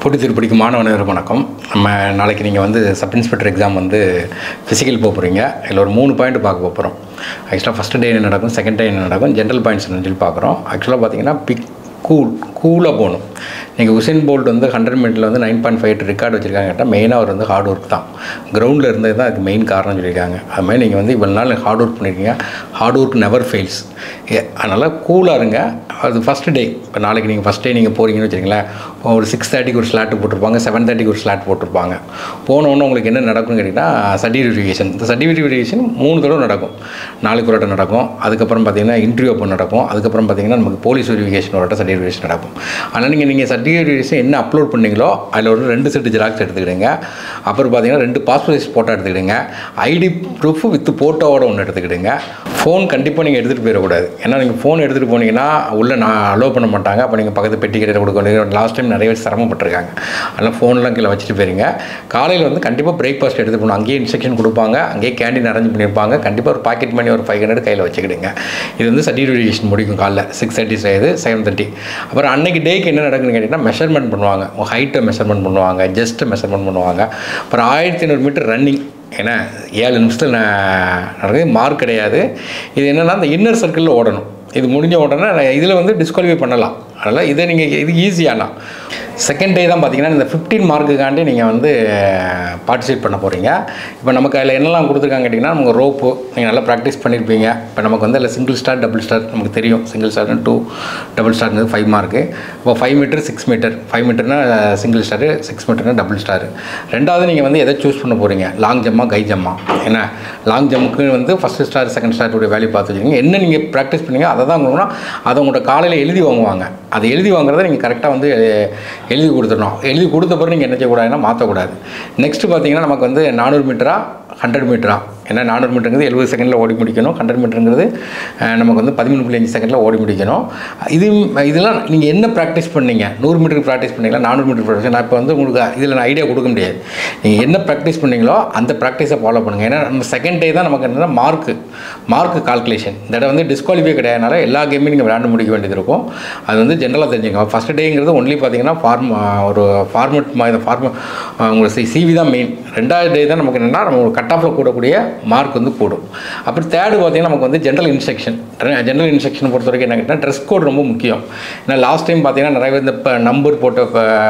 போட்டி திருப்படிக்கு மாணவனர் வணக்கம் நம்ம நாளைக்கு நீங்கள் வந்து சப் இன்ஸ்பெக்டர் எக்ஸாம் வந்து ஃபிசிக்கல் போக போகிறீங்க இதில் ஒரு மூணு பாயிண்ட் பார்க்க போகிறோம் ஆக்சுவலாக ஃபஸ்ட் டே என்ன நடக்கும் செகண்ட் டே என்ன நடக்கும் ஜென்ரல் பாயிண்ட்ஸ் சொல்லி பார்க்குறோம் ஆக்சுவலாக பார்த்தீங்கன்னா பிக் கூல் கூலாக போகணும் நீங்கள் உசேன் போல்ட் வந்து ஹண்ட்ரட் மீட்டரில் வந்து நைன் பாயிண்ட் ஃபைவ் ரெக்கார்டு வச்சிருக்காங்க கேட்டால் மெயினாக அவர் வந்து ஹார்ட் ஒர்க் தான் கிரவுண்டில் இருந்தது தான் அதுக்கு மெயின் காரணம் சொல்லியிருக்காங்க அது மாதிரி நீங்கள் வந்து இவ்வளோ நாள் ஹார்ட் ஒர்க் பண்ணியிருக்கீங்க ஹார்ட் ஒர்க் நெவர் ஃபெயில்ஸ் அதனால் கூலாக இருங்க அது ஃபஸ்ட்டு டே இப்போ நாளைக்கு நீங்கள் ஃபஸ்ட் டே நீங்கள் போகிறீங்கன்னு வச்சுருங்களேன் ஒரு சிக்ஸ் தேர்ட்டிக்கு ஒரு ஸ்லாட் போட்டிருப்பாங்க செவன் தேர்ட்டிக்கு ஒரு ஸ்லாட் போட்டிருப்பாங்க போனோன்னு உங்களுக்கு என்ன நடக்கும்னு கேட்டிங்கன்னா சர்டிஃபிகேஷன் இந்த சர்டிஃபிகேஷன் மூணு தடவை நடக்கும் நாளைக்கு ஒரு வட்டம் நடக்கும் அதுக்கப்புறம் பார்த்தீங்கன்னா இன்டர்வியூ அப்போ நடக்கும் அதுக்கப்புறம் பார்த்தீங்கன்னா நமக்கு போலீஸ் வெரிஃபிகேஷன் ஒரு வட்டம் சர்டிஃபிகேஷன் நடக்கும் அதனால் நீங்கள் நீங்கள் சர்டிஃபிகேஷன் என்ன அப்லோட் பண்ணீங்களோ அதில் ஒரு ரெண்டு செட்டு ஜெராக்ஸ் எடுத்துக்கிடுங்க அப்புறம் பார்த்தீங்கன்னா ரெண்டு பாஸ்போர்ட் சைஸ் ஃபோட்டோ எடுத்துக்கிடுங்க ஐடி ப்ரூஃப் வித் ஃபோட்டோவோட ஒன்று எடுத்துக்கிடுங்க ஃபோன் கண்டிப்பாக நீங்கள் எடுத்துகிட்டு போயிடக்கூடாது ஏன்னா நீங்கள் ஃபோன் எடுத்துகிட்டு போனீங்கன்னா உள்ளே நான் அலோவ் பண்ண மாட்டாங்க அப்போ நீங்கள் பக்கத்து பெட்டி கடையில் கொடுக்க வேண்டிய லாஸ்ட் டைம் நிறைய பேர் சிரமப்பட்டிருக்காங்க அதனால் ஃபோன்லாம் கீழே வச்சுட்டு போயிருங்க காலையில் வந்து கண்டிப்பாக பிரேக்ஃபாஸ்ட் எடுத்து போகணும் அங்கேயே இன்ஸ்ட்ரக்ஷன் கொடுப்பாங்க அங்கேயே கேண்டீன் அரேஞ்ச் பண்ணியிருப்பாங்க கண்டிப்பாக ஒரு பாக்கெட் மணி ஒரு ஃபைவ் ஹண்ட்ரட் கையில் வச்சுக்கிடுங்க இது வந்து சர்டிஃபிகேஷன் முடிக்கும் காலைல சிக்ஸ் தேர்ட்டி செய்யுது செவன் தேர்ட்டி அப்புறம் அன்னைக்கு டேக்கு என்ன நடக்குதுன்னு கேட்டிங்கன்னா மெஷர்மெண்ட் பண்ணுவாங்க ஹைட்டை மெஷர்மெண்ட் பண்ணுவாங்க ஜஸ்ட்டு மெஷர்மெண்ட் பண்ணுவாங்க அப்புறம் ஆயிரத்தி ஐநூறு மீட்டர் ரன்னிங் ஏன்னா ஏழு நிமிஷத்தில் நடக்குது மார்க் கிடையாது இது என்னென்னா அந்த இன்னர் சர்க்கிளில் ஓடணும் இது முடிஞ்ச உடனே இதில் வந்து டிஸ்குவாலிஃபை பண்ணலாம் அதனால் இதை நீங்கள் இது ஈஸியானா செகண்ட் டே தான் பார்த்தீங்கன்னா இந்த ஃபிஃப்டீன் மார்க்குக்காண்டி நீங்கள் வந்து பார்ட்டிசிபேட் பண்ண போகிறீங்க இப்போ நமக்கு அதில் என்னெல்லாம் கொடுத்துருக்காங்க கேட்டிங்கன்னா நமக்கு ரோப்பு நீங்கள் நல்லா ப்ராக்டிஸ் பண்ணியிருப்பீங்க இப்போ நமக்கு வந்து அதில் சிங்கிள் ஸ்டார் டபுள் ஸ்டார் நமக்கு தெரியும் சிங்கிள் ஸ்டார் டூ டபுள் ஸ்டார்ங்கிறது ஃபைவ் மார்க்கு இப்போ five meter six meter five மீட்டர்னா சிங்கிள் ஸ்டாரு சிக்ஸ் மீட்டர்னா டபுள் ஸ்டார் ரெண்டாவது நீங்கள் வந்து எதை சூஸ் பண்ண போகிறீங்க லாங் ஜம்மா கை ஜம்மா என்ன லாங் ஜம்முக்கு வந்து ஃபஸ்ட்டு ஸ்டார் செகண்ட் ஸ்டாருடைய வேல்யூ பார்த்து வச்சுக்கோங்க என்ன நீங்கள் ப்ராக்டிஸ் பண்ணீங்க அதை தான் கொடுக்கணும் அதை உங்களோட காலையில் எழுதி வாங்குவாங்க அதை எழுதி வாங்குறத நீங்கள் கரெக்டாக வந்து எழுதி கொடுத்துடணும் எழுதி கொடுத்த பிறகு நீங்கள் என்ன செய்யக்கூடாதுன்னா மாற்றக்கூடாது நெக்ஸ்ட்டு பார்த்தீங்கன்னா நமக்கு வந்து நானூறு மீட்டரா ஹண்ட்ரட் மீட்டரா ஏன்னா நானூறு மீட்டருங்கிறது எழுபது செகண்டில் ஓடி முடிக்கணும் ஹண்ட்ரட் மீட்டருங்கிறது நமக்கு வந்து பதிமூணு புள்ளி அஞ்சு செகண்டில் ஓடி முடிக்கணும் இது இதெல்லாம் நீங்கள் என்ன ப்ராக்டிஸ் பண்ணீங்க நூறு மீட்டருக்கு ப்ராக்டிஸ் பண்ணீங்களா நானூறு மீட்டர் ப்ராக்டிஸ் நான் இப்போ வந்து உங்களுக்கு இதில் நான் ஐடியா கொடுக்க முடியாது நீங்கள் என்ன ப்ராக்டிஸ் பண்ணீங்களோ அந்த ப்ராக்டிஸை ஃபாலோ பண்ணுங்கள் ஏன்னா நம்ம செகண்ட் டே தான் நமக்கு என்னென்னா மார்க்கு மார்க்கு கால்குலேஷன் இந்த இடம் வந்து டிஸ்குவாலிஃபை கிடையாதுனால எல்லா கேமையும் நீங்கள் விளையாண்டு முடிக்க வேண்டியது இருக்கும் அது வந்து ஜென்ரலாக தெரிஞ்சுங்க ஃபஸ்ட் டேங்கிறது ஒன்லி பார்த்தீங்கன்னா ஃபார்ம் ஒரு ஃபார்மெட் மாதிரி ஃபார்ம் உங்களுக்கு சிவி தான் மெயின் ரெண்டாவது டே தான் நமக்கு என்னென்னா நம்ம கட் ஆஃபில் கூடக்கூடிய மார்க் வந்து கூடும் அப்புறம் தேர்டு பார்த்தீங்கன்னா நமக்கு வந்து ஜென்ரல் இன்ஸ்ட்ரக்ஷன் ஜென்ரல் இன்ஸ்ட்ரக்ஷன் பொறுத்த வரைக்கும் என்ன கேட்டால் ட்ரெஸ் கோட் ரொம்ப முக்கியம் ஏன்னா லாஸ்ட் டைம் பார்த்தீங்கன்னா நிறைய பேர் இந்த இப்போ நம்பர் போட்ட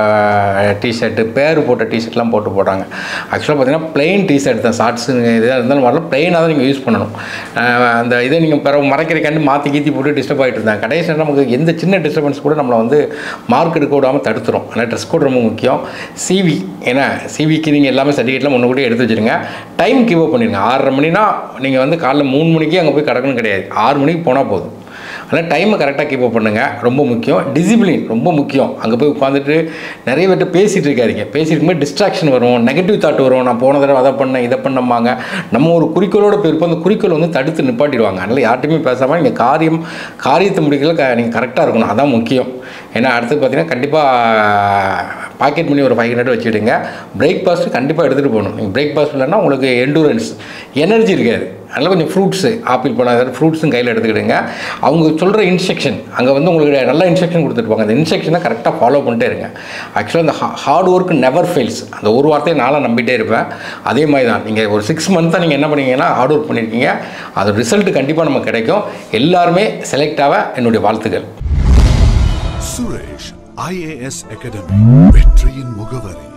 டிஷர்ட்டு பேர் போட்ட டிஷர்ட்லாம் போட்டு போடுறாங்க ஆக்சுவலாக பார்த்தீங்கன்னா பிளெயின் டிஷர்ட் தான் ஷார்ட்ஸ் இதாக இருந்தாலும் வரலாம் பிளெயினாக தான் நீங்கள் யூஸ் பண்ணணும் அந்த இதை நீங்கள் பிறகு மறைக்கிறக்காண்டி மாற்றி கீத்தி போட்டு டிஸ்டர்ப் ஆகிட்டு இருந்தாங்க கடைசியில் நமக்கு எந்த சின்ன டிஸ்டர்பன்ஸ் கூட நம்மளை வந்து மார்க் எடுக்க விடாமல் தடுத்துரும் ஆனால் ட்ரெஸ் கோட் ரொம்ப முக்கியம் சிவி ஏன்னா சிவிக்கு நீங்கள் எல்லாமே சர்டிஃபிகேட்லாம் ஒன்று கூட எடுத்து வச்சுருங்க டைம் கிவ் அப் பண்ணிடுங்க ஆறரை மணினா நீங்கள் வந்து காலைல மூணு மணிக்கு அங்கே போய் கிடக்கணும் கிடையாது ஆறு மணிக்கு போனால் போதும் அதனால் டைமை கரெக்டாக கீப் அப் பண்ணுங்கள் ரொம்ப முக்கியம் டிசிப்ளின் ரொம்ப முக்கியம் அங்கே போய் உட்காந்துட்டு நிறைய பேர்ட்டு பேசிகிட்டு இருக்காதிங்க பேசிட்டு இருக்கும்போது டிஸ்ட்ராக்ஷன் வரும் நெகட்டிவ் தாட் வரும் நான் போன தடவை அதை பண்ணேன் இதை பண்ணம்பாங்க நம்ம ஒரு குறிக்கோளோட போயிருப்போம் அந்த குறிக்கோள் வந்து தடுத்து நிப்பாட்டிடுவாங்க அதனால் யார்ட்டையுமே பேசாமல் நீங்கள் காரியம் காரியத்தை முடிக்கல க நீங்கள் கரெக்டாக இருக்கணும் அதான் முக்கியம் ஏன்னா அடுத்து பார்த்தீங்கன்னா கண்டிப்பாக பாக்கெட் மணி ஒரு ஃபைவ் ஹண்ட்ரட் வச்சுக்கிடுங்க பிரேக்ஃபாஸ்ட்டு கண்டிப்பாக எடுத்துகிட்டு போகணும் நீங்கள் பிரேக்ஃபாஸ்ட் இல்லைன்னா உங்களுக்கு எண்டூரன்ஸ் எனர்ஜி இருக்காது அதனால் கொஞ்சம் ஃப்ரூட்ஸு ஆப்பிள் பழம் ஏதாவது ஃப்ரூட்ஸும் கையில் எடுத்துக்கிடுங்க அவங்க சொல்கிற இன்ஸ்ட்ரக்ஷன் அங்கே வந்து உங்களுக்கு நல்ல இன்ஸ்ட்ரக்ஷன் கொடுத்துருப்பாங்க அந்த இன்ஸ்ட்ரக்ஷனை கரெக்டாக ஃபாலோ பண்ணிட்டே இருங்க ஆக்சுவலாக அந்த ஹார்ட் ஒர்க் நெவர் ஃபெயில்ஸ் அந்த ஒரு வார்த்தையை நானும் நம்பிட்டே இருப்பேன் அதே மாதிரி தான் நீங்கள் ஒரு சிக்ஸ் மந்த்தாக நீங்கள் என்ன பண்ணீங்கன்னா ஹார்ட் ஒர்க் பண்ணியிருக்கீங்க அது ரிசல்ட் கண்டிப்பாக நமக்கு கிடைக்கும் எல்லாருமே செலக்ட் ஆக என்னுடைய வாழ்த்துக்கள் சுரேஷ் ஐஏஎஸ் அகாடமி வெற்றியின் முகவரி